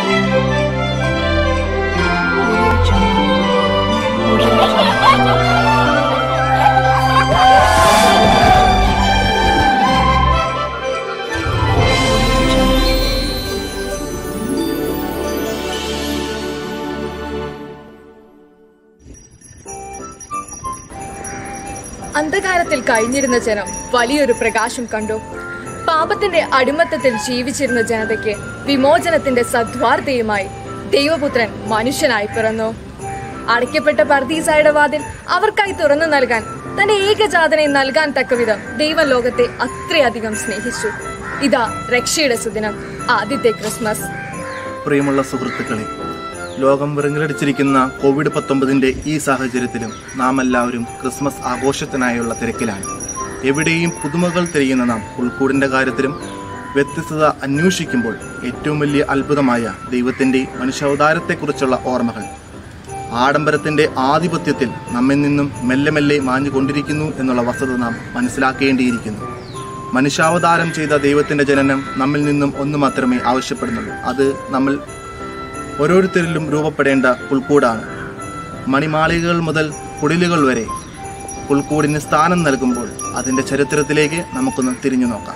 അന്ധകാരത്തിൽ കഴിഞ്ഞിരുന്ന ജനം വലിയൊരു പ്രകാശം കണ്ടു പാപത്തിന്റെ അടിമത്തത്തിൽ ജീവിച്ചിരുന്ന ജനതയ്ക്ക് വിമോചനത്തിന്റെ സദ്വാർത്തയുമായി ദൈവപുത്രൻ മനുഷ്യനായി പിറന്നു അടയ്ക്കപ്പെട്ട പർദീസായുടെ വാതിൽ അവർക്കായി തുറന്നു നൽകാൻ തന്റെ ഏകജാതനെ നൽകാൻ തക്കവിധം ദൈവം ലോകത്തെ അത്രയധികം സ്നേഹിച്ചു ഇതാ രക്ഷയുടെ സുദിനം ആദ്യത്തെ ക്രിസ്മസ് പ്രിയമുള്ള സുഹൃത്തുക്കളെ ലോകം വിറങ്ങലടിച്ചിരിക്കുന്ന കോവിഡ് പത്തൊമ്പതിന്റെ ഈ സാഹചര്യത്തിലും നാം എല്ലാവരും ക്രിസ്മസ് ആഘോഷത്തിനായുള്ള തിരക്കിലാണ് എവിടെയും പുതുമകൾ തിരയുന്ന നാം ഉൾക്കൂടിന്റെ കാര്യത്തിലും വ്യത്യസ്തത അന്വേഷിക്കുമ്പോൾ ഏറ്റവും വലിയ അത്ഭുതമായ ദൈവത്തിന്റെ മനുഷ്യാവതാരത്തെക്കുറിച്ചുള്ള ഓർമ്മകൾ ആഡംബരത്തിന്റെ ആധിപത്യത്തിൽ നമ്മിൽ നിന്നും മെല്ലെ മെല്ലെ മാഞ്ഞുകൊണ്ടിരിക്കുന്നു എന്നുള്ള വസ്തുത നാം മനസ്സിലാക്കേണ്ടിയിരിക്കുന്നു മനുഷ്യാവതാരം ചെയ്ത ദൈവത്തിന്റെ ജനനം നമ്മിൽ നിന്നും ഒന്ന് മാത്രമേ ആവശ്യപ്പെടുന്നുള്ളൂ അത് നമ്മൾ ഓരോരുത്തരിലും രൂപപ്പെടേണ്ട പുൽക്കൂടാണ് മണിമാളികകൾ മുതൽ കുടിലുകൾ വരെ പുൽക്കൂടിന് സ്ഥാനം നൽകുമ്പോൾ അതിന്റെ ചരിത്രത്തിലേക്ക് നമുക്കൊന്ന് തിരിഞ്ഞു നോക്കാം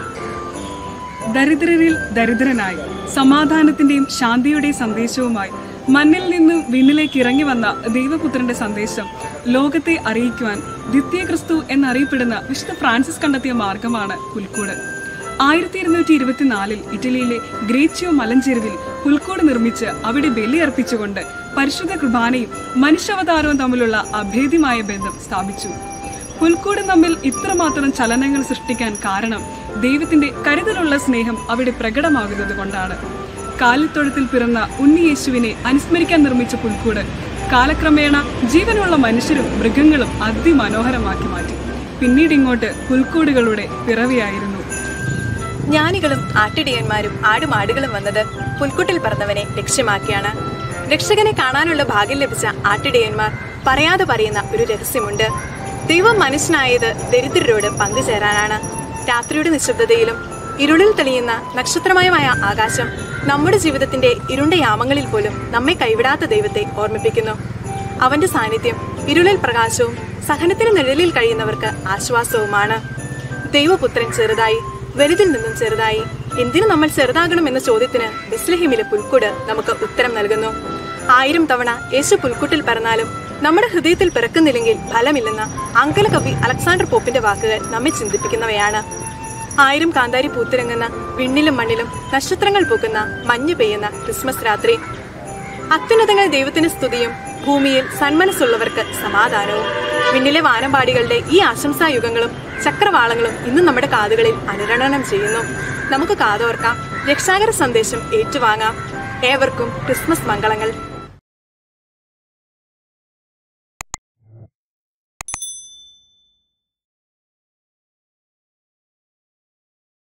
ദരിദ്രരിൽ ദരിദ്രനായി സമാധാനത്തിന്റെയും ശാന്തിയുടെയും സന്ദേശവുമായി മണ്ണിൽ നിന്നും വിണ്ണിലേക്ക് ഇറങ്ങി വന്ന ദൈവപുത്രന്റെ സന്ദേശം ലോകത്തെ അറിയിക്കുവാൻ ദ്വിതീയ ക്രിസ്തു എന്നറിയപ്പെടുന്ന വിശുദ്ധ ഫ്രാൻസിസ് കണ്ടെത്തിയ മാർഗമാണ് പുൽക്കൂട് ആയിരത്തി ഇരുന്നൂറ്റി ഇരുപത്തിനാലിൽ ഇറ്റലിയിലെ ഗ്രേച്ചിയോ മലഞ്ചെരുവിൽ പുൽക്കൂട് നിർമ്മിച്ച് അവിടെ ബലിയർപ്പിച്ചുകൊണ്ട് പരിശുദ്ധ കുർബാനയും മനുഷ്യാവതാരവും തമ്മിലുള്ള അഭേദ്യമായ ബന്ധം സ്ഥാപിച്ചു പുൽക്കൂട് തമ്മിൽ ഇത്രമാത്രം ചലനങ്ങൾ സൃഷ്ടിക്കാൻ കാരണം ദൈവത്തിന്റെ കരുതലുള്ള സ്നേഹം അവിടെ പ്രകടമാകുന്നത് കൊണ്ടാണ് കാലിത്തൊഴുത്തിൽ പിറന്ന ഉണ്ണിയേശുവിനെ അനുസ്മരിക്കാൻ നിർമ്മിച്ച പുൽക്കൂട് കാലക്രമേണ ജീവനുള്ള മനുഷ്യരും മൃഗങ്ങളും അതിമനോഹരമാക്കി മാറ്റി പിന്നീട് ഇങ്ങോട്ട് പുൽക്കൂടുകളുടെ പിറവിയായിരുന്നു ജ്ഞാനികളും ആട്ടിടിയന്മാരും ആടുമാടുകളും വന്നത് പുൽക്കുട്ടിൽ പറന്നവനെ ലക്ഷ്യമാക്കിയാണ് രക്ഷകനെ കാണാനുള്ള ഭാഗ്യം ലഭിച്ച ആട്ടിടയന്മാർ പറയാതെ പറയുന്ന ഒരു രഹസ്യമുണ്ട് ദൈവം മനുഷ്യനായത് ദരിദ്രരോട് പങ്കുചേരാനാണ് രാത്രിയുടെ നിശബ്ദതയിലും ഇരുളിൽ തെളിയുന്ന നക്ഷത്രമയമായ ആകാശം നമ്മുടെ ജീവിതത്തിന്റെ ഇരുണ്ട യാമങ്ങളിൽ പോലും നമ്മെ കൈവിടാത്ത ദൈവത്തെ ഓർമ്മിപ്പിക്കുന്നു അവന്റെ സാന്നിധ്യം ഇരുളിൽ പ്രകാശവും സഹനത്തിന് നിഴലിൽ കഴിയുന്നവർക്ക് ആശ്വാസവുമാണ് ദൈവപുത്രൻ ചെറുതായി വലുതിൽ നിന്നും ചെറുതായി എന്തിനു നമ്മൾ ചെറുതാകണം എന്ന ചോദ്യത്തിന് ബെസ്ലഹിമിലെ പുൽക്കൂട് നമുക്ക് ഉത്തരം നൽകുന്നു ആയിരം തവണ യേശു പുൽക്കൂട്ടിൽ പറഞ്ഞാലും നമ്മുടെ ഹൃദയത്തിൽ പിറക്കുന്നില്ലെങ്കിൽ ഫലമില്ലെന്ന അങ്കല കവി അലക്സാണ്ടർ പോപ്പിന്റെ വാക്കുകൾ നമ്മെ ചിന്തിപ്പിക്കുന്നവയാണ് ആയിരം കാന്താരി പൂത്തിറങ്ങുന്ന വിണ്ണിലും മണ്ണിലും നക്ഷത്രങ്ങൾ പൂക്കുന്ന മഞ്ഞു പെയ്യുന്ന ക്രിസ്മസ് രാത്രി അത്യുന്നതങ്ങൾ ദൈവത്തിന് സ്തുതിയും ഭൂമിയിൽ സന്മനസ്സുള്ളവർക്ക് സമാധാനവും വിണ്ണിലെ വാനമ്പാടികളുടെ ഈ ആശംസായുഗങ്ങളും ചക്രവാളങ്ങളും ഇന്ന് നമ്മുടെ കാതുകളിൽ അനുരണനം ചെയ്യുന്നു നമുക്ക് കാതോർക്കാം രക്ഷാകര സന്ദേശം ഏറ്റുവാങ്ങാം ഏവർക്കും ക്രിസ്മസ് മംഗളങ്ങൾ